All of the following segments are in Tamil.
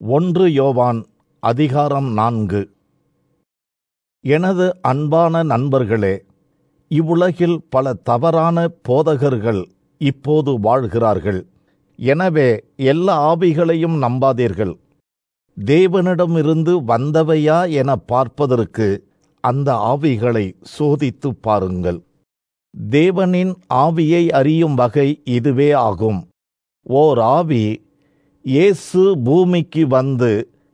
ஒன்று யோவான் அதிகாரம் நான்கு எனது அன்பான நண்பர்களே இவ்வுலகில் பல தவறான போதகர்கள் இப்போது வாழ்கிறார்கள் எனவே எல்லா ஆவிகளையும் நம்பாதீர்கள் தேவனிடமிருந்து வந்தவையா என பார்ப்பதற்கு அந்த ஆவிகளை சோதித்துப் பாருங்கள் தேவனின் ஆவியை அறியும் வகை இதுவே ஆகும் ஓர் ஆவி இயேசு பூமிக்கு வந்து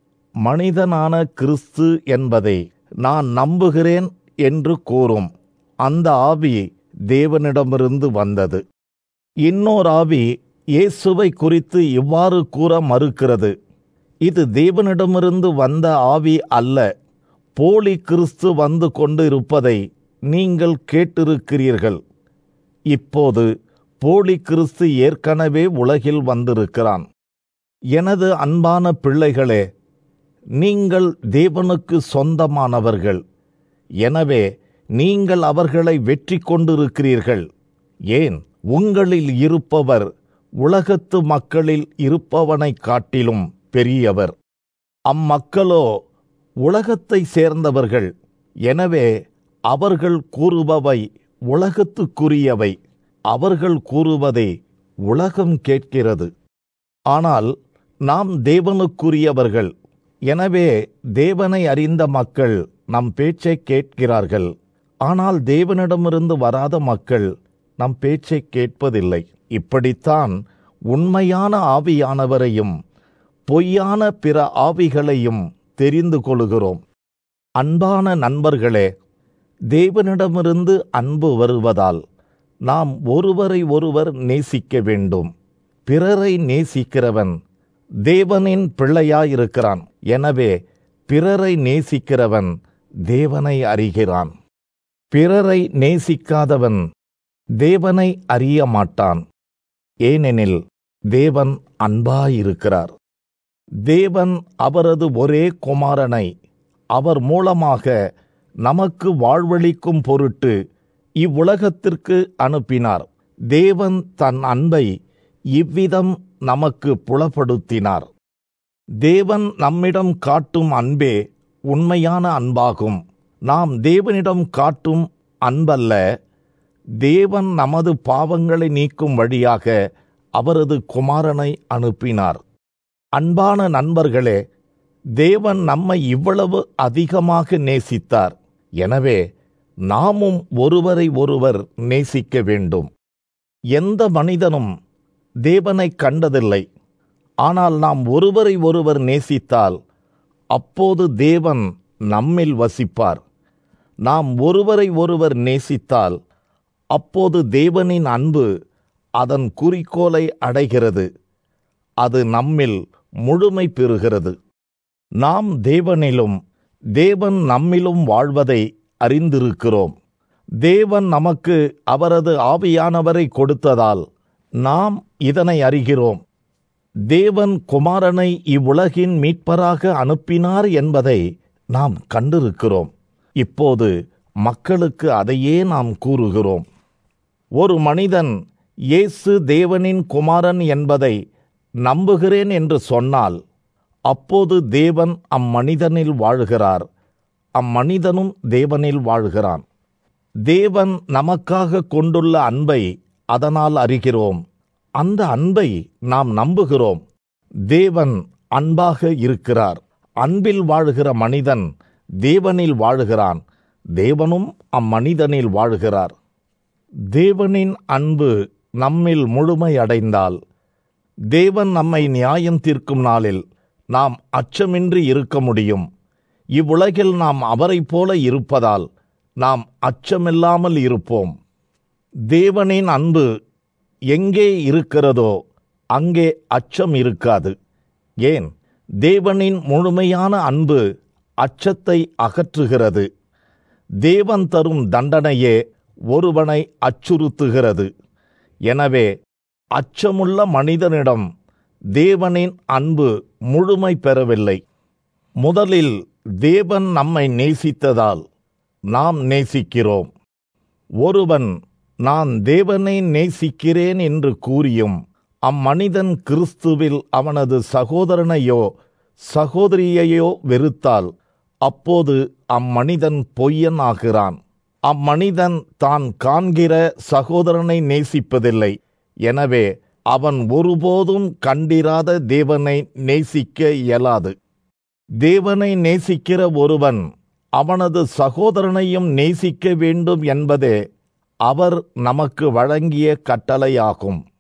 மனிதனான கிறிஸ்து என்பதை நான் நம்புகிறேன் என்று கூறும் அந்த ஆவி தேவனிடமிருந்து வந்தது இன்னோர் ஆவி இயேசுவை குறித்து இவ்வாறு கூற மறுக்கிறது இது தேவனிடமிருந்து வந்த ஆவி அல்ல போலி கிறிஸ்து வந்து கொண்டு இருப்பதை நீங்கள் கேட்டிருக்கிறீர்கள் இப்போது போலி கிறிஸ்து ஏற்கனவே உலகில் வந்திருக்கிறான் எனது அன்பான பிள்ளைகளே நீங்கள் தேவனுக்கு சொந்தமானவர்கள் எனவே நீங்கள் அவர்களை வெற்றி கொண்டிருக்கிறீர்கள் ஏன் உங்களில் இருப்பவர் உலகத்து மக்களில் இருப்பவனைக் காட்டிலும் பெரியவர் அம்மக்களோ உலகத்தை சேர்ந்தவர்கள் எனவே அவர்கள் கூறுபவை உலகத்துக்குரியவை அவர்கள் கூறுவதை உலகம் கேட்கிறது ஆனால் நாம் தேவனுக்குரியவர்கள் எனவே தேவனை அறிந்த மக்கள் நம் பேச்சை கேட்கிறார்கள் ஆனால் தேவனிடமிருந்து வராத மக்கள் நம் பேச்சை கேட்பதில்லை இப்படித்தான் உண்மையான ஆவியானவரையும் பொய்யான பிற ஆவிகளையும் தெரிந்து கொள்கிறோம் அன்பான நண்பர்களே தேவனிடமிருந்து அன்பு வருவதால் நாம் ஒருவரை ஒருவர் நேசிக்க வேண்டும் பிறரை நேசிக்கிறவன் தேவனின் பிள்ளையாயிருக்கிறான் எனவே பிறரை நேசிக்கிறவன் தேவனை அறிகிறான் பிறரை நேசிக்காதவன் தேவனை அறிய மாட்டான் ஏனெனில் தேவன் அன்பாயிருக்கிறார் தேவன் அவரது ஒரே குமாரனை அவர் மூலமாக நமக்கு வாழ்வளிக்கும் பொருட்டு இவ்வுலகத்திற்கு அனுப்பினார் தேவன் தன் அன்பை இவ்விதம் நமக்கு புலப்படுத்தினார் தேவன் நம்மிடம் காட்டும் அன்பே உண்மையான அன்பாகும் நாம் தேவனிடம் காட்டும் அன்பல்ல தேவன் நமது பாவங்களை நீக்கும் வழியாக அவரது குமாரனை அனுப்பினார் அன்பான நண்பர்களே தேவன் நம்மை இவ்வளவு அதிகமாக நேசித்தார் எனவே நாமும் ஒருவரை ஒருவர் நேசிக்க வேண்டும் எந்த மனிதனும் தேவனை கண்டதில்லை ஆனால் நாம் ஒருவரை ஒருவர் நேசித்தால் அப்போது தேவன் நம்மில் வசிப்பார் நாம் ஒருவரை ஒருவர் நேசித்தால் அப்போது தேவனின் அன்பு அதன் குறிக்கோளை அடைகிறது அது நம்மில் முழுமை பெறுகிறது நாம் தேவனிலும் தேவன் நம்மிலும் வாழ்வதை அறிந்திருக்கிறோம் தேவன் நமக்கு அவரது ஆவியானவரை கொடுத்ததால் நாம் இதனை அறிகிறோம் தேவன் குமாரனை இவ்வுலகின் மீட்பராக அனுப்பினார் என்பதை நாம் கண்டிருக்கிறோம் இப்போது மக்களுக்கு அதையே நாம் கூறுகிறோம் ஒரு மனிதன் இயேசு தேவனின் குமாரன் என்பதை நம்புகிறேன் என்று சொன்னால் அப்போது தேவன் அம்மனிதனில் வாழ்கிறார் அம்மனிதனும் தேவனில் வாழ்கிறான் தேவன் நமக்காக கொண்டுள்ள அன்பை அதனால் அறிகிறோம் அந்த அன்பை நாம் நம்புகிறோம் தேவன் அன்பாக இருக்கிறார் அன்பில் வாழ்கிற மனிதன் தேவனில் வாழ்கிறான் தேவனும் அம்மனிதனில் வாழ்கிறார் தேவனின் அன்பு நம்மில் முழுமையடைந்தால் தேவன் நம்மை நியாயம் தீர்க்கும் நாளில் நாம் அச்சமின்றி இருக்க முடியும் இவ்வுலகில் நாம் அவரைப் போல இருப்பதால் நாம் அச்சமில்லாமல் இருப்போம் தேவனின் அன்பு எங்கே இருக்கிறதோ அங்கே அச்சம் இருக்காது ஏன் தேவனின் முழுமையான அன்பு அச்சத்தை அகற்றுகிறது தேவன் தரும் தண்டனையே ஒருவனை அச்சுறுத்துகிறது எனவே அச்சமுள்ள மனிதனிடம் தேவனின் அன்பு முழுமை பெறவில்லை முதலில் தேவன் நம்மை நேசித்ததால் நாம் நேசிக்கிறோம் ஒருவன் நான் தேவனை நேசிக்கிறேன் என்று கூறியும் அம்மனிதன் கிறிஸ்துவில் அவனது சகோதரனையோ சகோதரியையோ வெறுத்தால் அப்போது அம்மனிதன் பொய்யன் ஆகிறான் அம்மனிதன் தான் காண்கிற சகோதரனை நேசிப்பதில்லை எனவே அவன் ஒருபோதும் கண்டிராத தேவனை நேசிக்க இயலாது தேவனை நேசிக்கிற ஒருவன் அவனது சகோதரனையும் நேசிக்க வேண்டும் என்பதே அவர் நமக்கு வழங்கிய கட்டளையாகும்